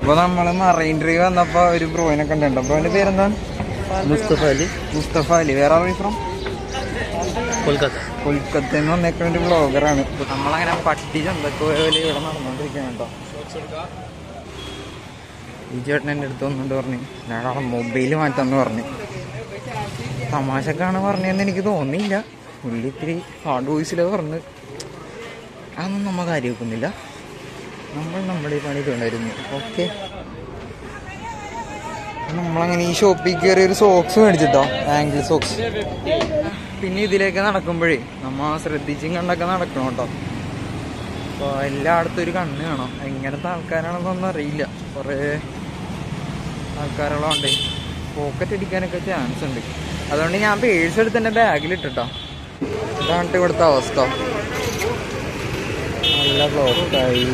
അപ്പൊ നമ്മള് marine drive വന്നപ്പോ ഒരു ബ്രോയിനെ കണ്ടിട്ടുണ്ട് ബ്രോയിന്റെ പേരെന്താണ് മുസ്തഫ അലി മുസ്തഫ അലി വേറെ ആൾ ഫ്രം കൊൽക്കത്ത കൊൽക്കത്തയിൽ നിന്ന് വന്നേക്കുന്ന ഒരു ബ്ലോഗറാണ് നമ്മളങ്ങനെ പട്ടി ചന്തക്ക് പോയ പോലെ ഇവിടെ നടന്നുകൊണ്ടിരിക്കുകയാണ് കേട്ടോ ഈ ചേട്ടൻ എൻ്റെ അടുത്ത് വന്നിട്ട് പറഞ്ഞു ഞാൻ അവിടെ മൊബൈൽ മാറ്റാന്ന് പറഞ്ഞു തമാശക്കാണ് പറഞ്ഞതെന്ന് എനിക്ക് തോന്നിയില്ല പുള്ളി ഇത്തിരി ഹാർഡ് വോയിസിലാണ് പറഞ്ഞത് അതൊന്നും നമ്മ കാര്യം വെക്കുന്നില്ല നമ്മൾ നമ്മുടെ ഈ പണി കൊണ്ടുവരുന്നു ഓക്കെ നമ്മളങ്ങനെ ഈ ഷോപ്പിൽ കയറി ഒരു സോക്സ് മേടിച്ചിട്ടോ ആംഗിൾ സോക്സ് പിന്നെ ഇതിലേക്ക് നടക്കുമ്പോഴേ നമ്മ ശ്രദ്ധിച്ചും കണ്ടൊക്കെ നടക്കണം കേട്ടോ അപ്പോൾ എല്ലായിടത്തും ഒരു കണ്ണ് കാണാം എങ്ങനത്തെ ആൾക്കാരാണെന്നൊന്നും അറിയില്ല കുറേ ആൾക്കാരുള്ളതുകൊണ്ട് പോക്കറ്റ് അടിക്കാനൊക്കെ ചാൻസ് ഉണ്ട് അതുകൊണ്ട് ഞാൻ പേഴ്സ് എടുത്ത് എൻ്റെ ബാഗിൽ ഇട്ടിട്ടോ ഇതാണ് ഇവിടുത്തെ അവസ്ഥ നല്ല ബ്ലോക്കായി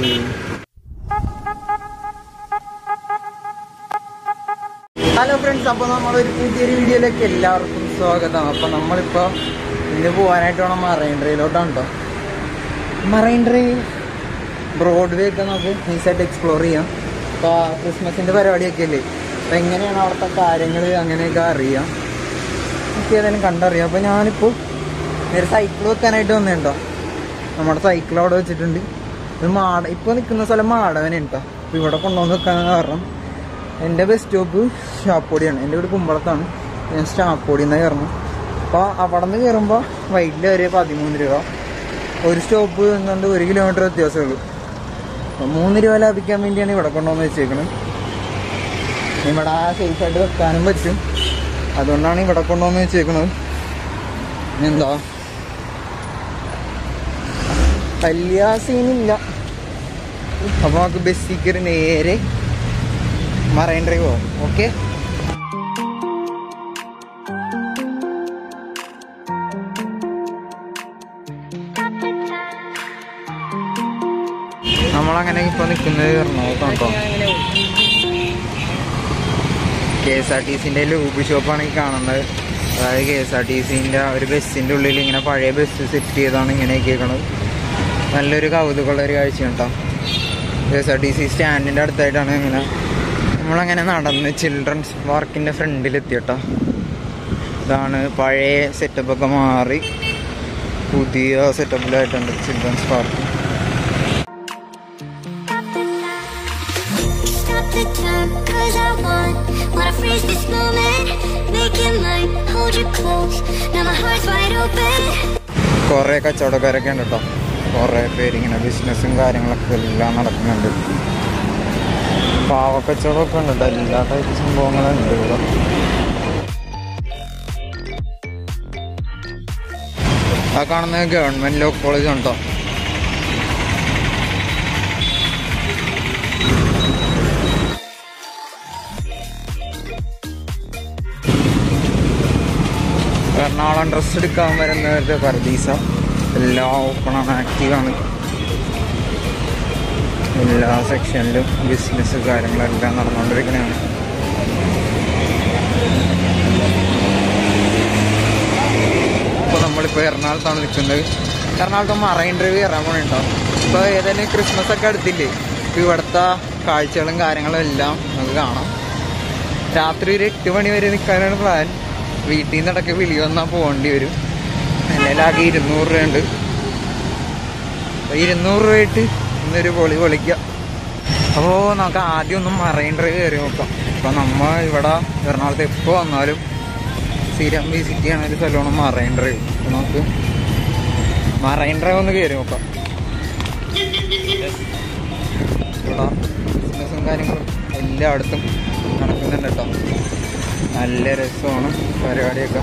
ഹലോ ഫ്രണ്ട്സ് അപ്പോൾ നമ്മളൊരു പുതിയൊരു വീഡിയോയിലേക്ക് എല്ലാവർക്കും സ്വാഗതം അപ്പോൾ നമ്മളിപ്പോൾ ഇന്ന് പോകാനായിട്ട് വേണം മറൈൻ ഡ്രൈവിലോട്ടാണ് കേട്ടോ മറൈൻ ഡ്രൈവ് ബ്രോഡ്വേ ഒക്കെ നമുക്ക് നൈസായിട്ട് എക്സ്പ്ലോർ ചെയ്യാം ഇപ്പോൾ ക്രിസ്മസിൻ്റെ പരിപാടിയൊക്കെ അല്ലേ അപ്പോൾ എങ്ങനെയാണ് അവിടുത്തെ കാര്യങ്ങൾ അങ്ങനെയൊക്കെ അറിയാം എനിക്ക് ഏതായാലും കണ്ടറിയാം അപ്പോൾ ഞാനിപ്പോൾ നേരെ സൈക്കിൾ വെക്കാനായിട്ട് വന്നേട്ടോ നമ്മുടെ സൈക്കിൾ അവിടെ വെച്ചിട്ടുണ്ട് ഇത് മാട ഇപ്പോൾ നിൽക്കുന്ന സ്ഥലം മാടവനാണ് കേട്ടോ അപ്പോൾ ഇവിടെ കൊണ്ടുവന്ന് വെക്കാൻ കാരണം എൻ്റെ ബസ് സ്റ്റോപ്പ് ഷാപ്പോടിയാണ് എൻ്റെ വീട് കുമ്പളത്താണ് ഞാൻ സ്റ്റാപ്പോടി നിന്ന് കയറണം അപ്പോൾ അവിടെ നിന്ന് കയറുമ്പോൾ വൈകിട്ട് വരെ പതിമൂന്ന് രൂപ ഒരു സ്റ്റോപ്പ് എന്നുകൊണ്ട് ഒരു കിലോമീറ്റർ വ്യത്യാസമേ ഉള്ളൂ അപ്പോൾ മൂന്ന് രൂപ ലാഭിക്കാൻ വേണ്ടിയാണ് ഇവിടെ കൊണ്ടുവന്ന് വെച്ചേക്കുന്നത് ഇവിടെ സേഫായിട്ട് വെക്കാനും പറ്റും അതുകൊണ്ടാണ് ഇവിടെ കൊണ്ടുവന്ന് വെച്ചേക്കുന്നത് എന്താ വലിയ സീനില്ല അപ്പോൾ നമുക്ക് ബസ്സിൽ കയറി നേരെ മറൈൻ ഡ്രൈവ് പോകാം ഓക്കെ നമ്മളങ്ങനെ ഇപ്പൊ നിൽക്കുന്നത് എറണാകുളം കേട്ടോ കെ എസ് ആർ ടി സിന്റെ ലൂബ് ഷോപ്പാണ് ഈ കാണുന്നത് അതായത് കെ എസ് ആർ ടി സിന്റെ ഒരു ബസ്സിന്റെ ഉള്ളിൽ ഇങ്ങനെ പഴയ ബസ് സെറ്റ് ചെയ്താണ് ഇങ്ങനെ ആക്കിയേക്കണത് നല്ലൊരു കൗതുകമുള്ള ഒരു കാഴ്ച കേട്ടോ K S R T C സ്റ്റാൻഡിന്റെ അടുത്തായിട്ടാണ് ഇങ്ങനെ നമ്മളങ്ങനെ നടന്ന് ചിൽഡ്രൻസ് പാർക്കിന്റെ ഫ്രണ്ടിലെത്തി കേട്ടോ ഇതാണ് പഴയ സെറ്റപ്പൊക്കെ മാറി പുതിയ സെറ്റപ്പിലായിട്ടുണ്ട് children's park Stop the time, cause I want Wanna freeze this moment Make it mine, hold you close Now my heart's wide open കുറേ കച്ചവടക്കാരൊക്കെ ഉണ്ട് കേട്ടോ കുറേ പേര് ഇങ്ങനെ ബിസിനസ്സും കാര്യങ്ങളൊക്കെ എല്ലാം നടക്കുന്നുണ്ട് പാവക്കച്ചവടമൊക്കെ ഉണ്ട് കേട്ടോ എല്ലാ ടൈപ്പ് സംഭവങ്ങളും ഉണ്ട് ഇവിടെ ആ കാണുന്നത് ഗവൺമെന്റ് ലോ കോളേജ് ഉണ്ടോ എറണാകുളം ഡ്രസ്സ് എടുക്കാൻ വരുന്നവരുടെ പർദീസ എല്ലാം ഓപ്പണാണ് ആക്റ്റീവാണ് എല്ലാ സെക്ഷനിലും ബിസിനസ് കാര്യങ്ങളെല്ലാം നടന്നുകൊണ്ടിരിക്കുന്നതാണ് ഇപ്പോൾ നമ്മളിപ്പോൾ എറണാകുളത്താണ് നിൽക്കുന്നത് എറണാകുളത്ത് മറൈൻ ഡ്രൈവ് കയറാൻ പോണുണ്ടോ ഇപ്പോൾ ഏതായാലും ക്രിസ്മസ് ഒക്കെ അടുത്തില്ലേ ഇപ്പോൾ ഇവിടുത്തെ കാഴ്ചകളും കാര്യങ്ങളും എല്ലാം നമുക്ക് കാണാം രാത്രി ഒരു എട്ട് മണി വരെ നിൽക്കാനാണ് പ്ലാൻ വീട്ടിൽ നിന്ന് ഇടയ്ക്ക് വിളി വന്നാൽ പോകേണ്ടി വരും എൻ്റെ ആകെ ഇരുന്നൂറ് രൂപയുണ്ട് അപ്പോൾ ഇരുന്നൂറ് രൂപയായിട്ട് ഇന്നൊരു പൊളി പൊളിക്കാം അപ്പോൾ നമുക്ക് ആദ്യം ഒന്ന് മറൈൻ ഡ്രൈവ് കയറി നോക്കാം അപ്പോൾ നമ്മൾ ഇവിടെ എറണാകുളത്ത് എപ്പോൾ വന്നാലും സ്ഥിരം വിസിറ്റ് ചെയ്യണ ഒരു സ്ഥലമാണ് മറൈൻ ഡ്രൈവ് അപ്പോൾ നമുക്ക് മറൈൻ ഡ്രൈവ് ഒന്ന് കയറി നോക്കാം ഇവിടെ ബിസിനസ്സും കാര്യങ്ങളും എല്ലായിടത്തും നടക്കുന്നുണ്ട് കേട്ടോ നല്ല രസമാണ് പരിപാടിയൊക്കെ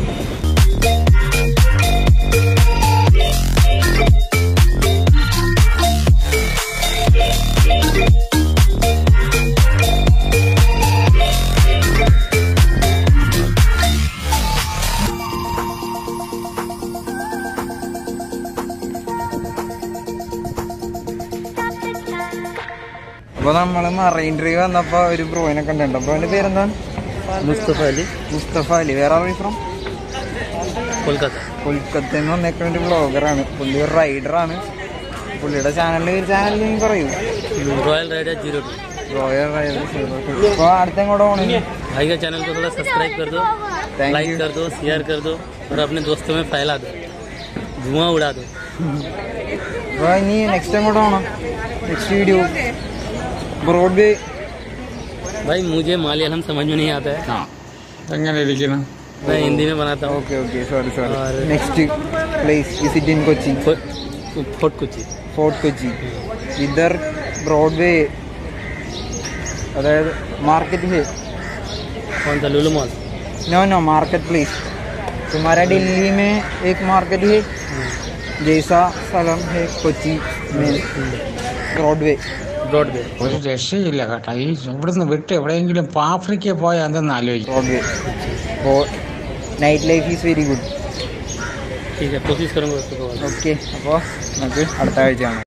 അപ്പോൾ നമ്മൾ മറൈൻ ഡ്രൈവ് വന്നപ്പോൾ ഒരു ബ്രോയിനെ കണ്ടിട്ടുണ്ട് അപ്പോൾ അവൻ്റെ പേരെന്താണ് മുസ്തഫ അലി മുസ്തഫ അലി വേറെ ആൾ ഫ്രം കൊൽക്കത്ത കൊൽക്കത്തയിൽ നിന്ന് വന്നേക്കുന്ന ഒരു ബ്ലോഗറാണ് പുള്ളി ഒരു റൈഡറാണ് പുള്ളിയുടെ ചാനലിൽ ചാനലിൽ പറയൂ royal rider zero two royal rider zero അപ്പോൾ അടുത്ത എങ്ങോട്ട് പോകണേ भाई का चैनल को थोड़ा सब्सक्राइब कर दो Thank लाइक you. कर दो शेयर कर दो और अपने दोस्तों में फैला दो धुआं उड़ा दो അപ്പോൾ ഇനി നെക്സ്റ്റ് എങ്ങോട്ട് പോകണം നെക്സ്റ്റ് വീഡിയോ ബ്രോഡ്വേ भाई मुझे मलयालम समझ में नहीं आता है ആ എങ്ങനെ ഇരിക്കണം मैं हिंदी में बनाता हूँ ഓക്കെ ഓക്കെ സോറി സോറി और- next place visit in Kochi फो- फोर्ट कुची ഫോർട്ട് കൊച്ചി इधर ब्रॉडवे अदायद मार्केट है कौन सा Lulu mall no no market place तुम्हारा दिल्ली में एक मार्केट है जैसा സ്ഥലം है കൊച്ചി में ब्रॉडवे ब्रॉडवे ഒരു രക്ഷയില്ല കേട്ടോ ഈ ഇവിടുന്ന് വിട്ട് എവിടെയെങ്കിലും ഇപ്പൊ ആഫ്രിക്കയിൽ പോയാൽ എന്തെന്ന് ആലോചിക്കും ब्रॉडवे और night life is very good ठीक है कोशिश करूँगा उसको कवर ഓക്കെ അപ്പോൾ നമുക്ക് അടുത്ത ആഴ്ച കാണാം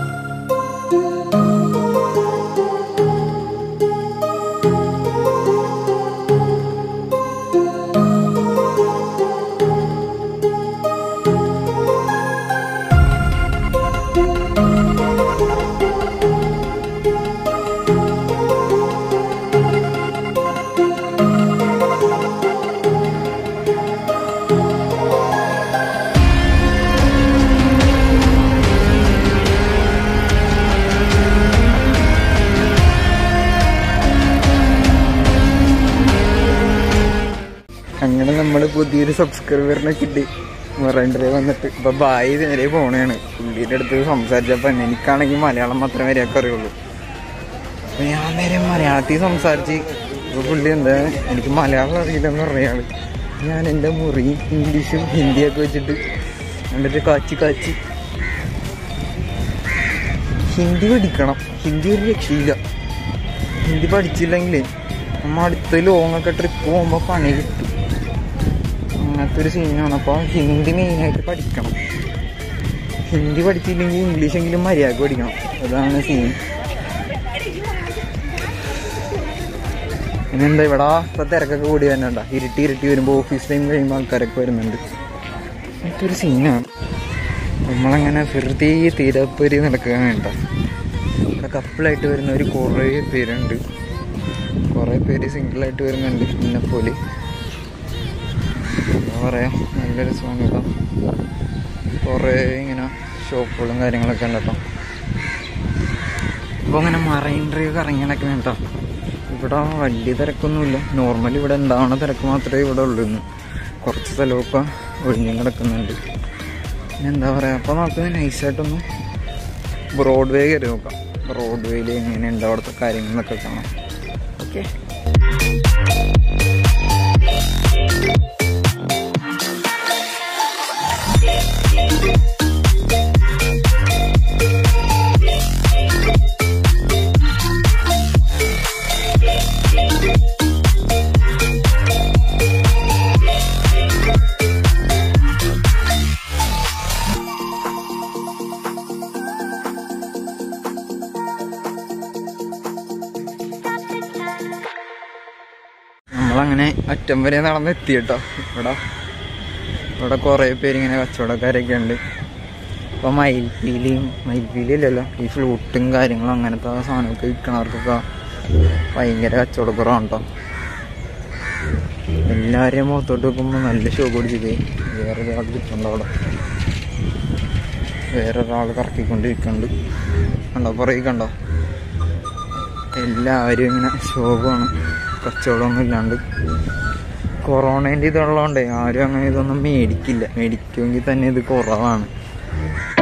അങ്ങനെ നമ്മൾ പുതിയൊരു സബ്സ്ക്രൈബറിനെ കിട്ടി മറൈൻഡറെ വന്നിട്ട് ഇപ്പൊ ബായി നേരെ പോണേണ് പുള്ളിയുടെ അടുത്ത് സംസാരിച്ചപ്പോ എനിക്കാണെങ്കിൽ മലയാളം മാത്രമേ വരെയൊക്കെ അറിയുള്ളൂ അപ്പൊ ഞാൻ നേരെ മലയാളത്തിൽ സംസാരിച്ച് ഇപ്പൊ പുള്ളി എന്താ എനിക്ക് മലയാളം അറിയില്ലെന്ന് പറഞ്ഞയാള് ഞാൻ എൻ്റെ മുറി ഇംഗ്ലീഷും ഹിന്ദിയൊക്കെ വെച്ചിട്ട് എന്നിട്ട് കാച്ചി കാച്ചി ഹിന്ദി പഠിക്കണം ഹിന്ദി ഒരു രക്ഷയില്ല ഹിന്ദി പഠിച്ചില്ലെങ്കിൽ നമ്മ അടുത്ത ലോങ്ങൊക്കെ ട്രിപ്പ് പോകുമ്പോൾ പണി കിട്ടും അങ്ങനത്തെ ഒരു സീനാണ് അപ്പോൾ ഹിന്ദി മെയിനായിട്ട് പഠിക്കണം ഹിന്ദി പഠിച്ചില്ലെങ്കിൽ ഇംഗ്ലീഷെങ്കിലും മര്യാദ പഠിക്കണം അതാണ് സീൻ പിന്നെന്താ ഇവിടെ ഇപ്പൊ തിരക്കൊക്കെ കൂടി വരണ്ട ഇരുട്ടി ഇരുട്ടി വരുമ്പോൾ ഓഫീസ് ടൈം കഴിയുമ്പോൾ ആൾക്കാരൊക്കെ വരുന്നുണ്ട് അങ്ങനത്തെ ഒരു സീനാണ് നമ്മളങ്ങനെ വെറുതെ തീരപ്പൊരി നടക്കുകയാണ് കേട്ടോ ഇവിടെ കപ്പിളായിട്ട് വരുന്നവർ കുറേ പേരുണ്ട് കുറേ പേര് സിംഗിളായിട്ട് വരുന്നുണ്ട് എന്നെ പോലെ എന്താ പറയാ നല്ല രസമാണ് കേട്ടോ കുറേ ഇങ്ങനെ ഷോപ്പുകളും കാര്യങ്ങളൊക്കെ ഉണ്ട് കേട്ടോ ഇപ്പോൾ ഇങ്ങനെ മറൈൻ ഡ്രൈവ് ഇറങ്ങിയൊക്കെ കേട്ടോ ഇവിടെ വലിയ തിരക്കൊന്നുമില്ല നോർമലി ഇവിടെ ഉണ്ടാവണ തിരക്ക് മാത്രമേ ഇവിടെ ഉള്ളൂ ഇന്ന് കുറച്ച് സ്ഥലമൊക്കെ ഒഴിഞ്ഞും കിടക്കുന്നുണ്ട് പിന്നെ എന്താ പറയുക അപ്പോൾ നമുക്ക് നൈസായിട്ടൊന്ന് ബ്രോഡ്വേ കയറി നോക്കാം ബ്രോഡ്വേയിൽ എങ്ങനെയുണ്ട് അവിടുത്തെ കാര്യങ്ങളൊക്കെ കാണാം ഓക്കെ നമ്മളങ്ങനെ അറ്റം വരെ നടന്നെത്തി കേട്ടോ ഇവിടെ ഇവിടെ കുറേ പേര് ഇങ്ങനെ കച്ചവടക്കാരൊക്കെ ഉണ്ട് ഇപ്പോൾ മയിൽപ്പീലിയും മയിൽപ്പീലി അല്ലല്ലോ ഈ ഫ്ലൂട്ടും കാര്യങ്ങളും അങ്ങനത്തെ സാധനമൊക്കെ വിൽക്കണവർക്കൊക്കെ ഭയങ്കര കച്ചവടക്കുറവാണ് കേട്ടോ എല്ലാവരെയും മുഖത്തോട്ട് വെക്കുമ്പോൾ നല്ല ഷോ പിടിച്ചിട്ട് വേറെ ഒരാൾ കിട്ടുന്നുണ്ട് അവിടെ വേറെ ഒരാൾ കറക്കിക്കൊണ്ടിരിക്കുന്നുണ്ട് കണ്ടോ പുറകെ കണ്ടോ എല്ലാവരും ഇങ്ങനെ ശോകമാണ് കച്ചവടമൊന്നും ഇല്ലാണ്ട് കൊറോണേൻ്റെ ഇതുള്ളതുകൊണ്ടേ ആരും അങ്ങനെ ഇതൊന്നും മേടിക്കില്ല മേടിക്കുമെങ്കിൽ തന്നെ ഇത് കുറവാണ്